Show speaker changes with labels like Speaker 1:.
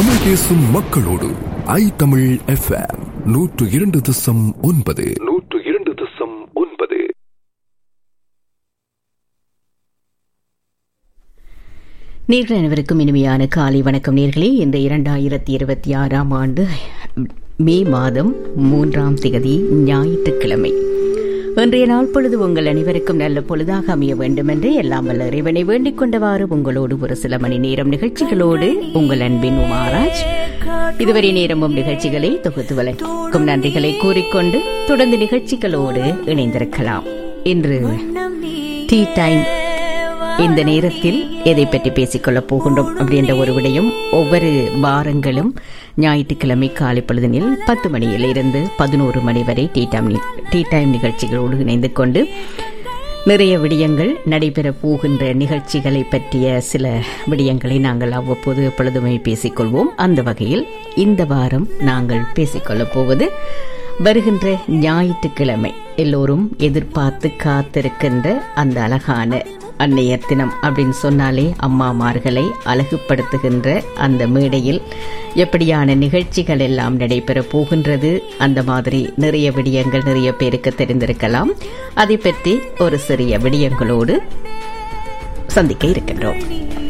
Speaker 1: தமிழ் பேசும் மக்களோடு ஐ தமிழ் எஃப்எம் நூற்று இரண்டு தசம் ஒன்பது நூற்று இரண்டு தசம் ஒன்பது
Speaker 2: நேர்கள் அனைவருக்கும் இனிமையான காலை வணக்கம் நேர்களே இந்த இரண்டாயிரத்தி இருபத்தி ஆறாம் ஆண்டு மே மாதம் மூன்றாம் திகதி ஞாயிற்றுக்கிழமை இன்றைய நாள் பொழுது உங்கள் அனைவருக்கும் நல்ல பொழுதாக அமைய வேண்டும் என்று எல்லாம் வல்ல இறைவனை வேண்டிக் கொண்டவாறு உங்களோடு ஒரு சில மணி நேரம் நிகழ்ச்சிகளோடு உங்கள் அன்பின் உமாராஜ் இதுவரை நேரமும் நிகழ்ச்சிகளை தொகுத்து வழங்கும் நன்றிகளை கூறிக்கொண்டு தொடர்ந்து நிகழ்ச்சிகளோடு இணைந்திருக்கலாம் இன்று டீ டைம் இந்த நேரத்தில் எதை பற்றி பேசிக்கொள்ளப் போகின்றோம் அப்படின்ற ஒரு விடயம் ஒவ்வொரு வாரங்களும் ஞாயிற்றுக்கிழமை காலை பொழுதினில் பத்து மணியில் இருந்து பதினோரு மணி வரை டீ டைம் நி- டீ டைம் நிகழ்ச்சிகளோடு இணைந்து கொண்டு நிறைய விடயங்கள் நடைபெறப் போகின்ற நிகழ்ச்சிகளை பற்றிய சில விடயங்களை நாங்கள் அவ்வப்போது எப்பொழுதுமே பேசிக்கொள்வோம் அந்த வகையில் இந்த வாரம் நாங்கள் பேசிக்கொள்ளப் போவது வருகின்ற ஞாயிற்றுக்கிழமை எல்லோரும் எதிர்பார்த்து காத்திருக்கின்ற அந்த அழகான அன்னையர் தினம் அப்படின்னு சொன்னாலே அம்மாமார்களை அழகுபடுத்துகின்ற அந்த மேடையில் எப்படியான நிகழ்ச்சிகள் எல்லாம் நடைபெற போகின்றது அந்த மாதிரி நிறைய விடயங்கள் நிறைய பேருக்கு தெரிந்திருக்கலாம் அதை பற்றி ஒரு சிறிய விடயங்களோடு சந்திக்க இருக்கின்றோம்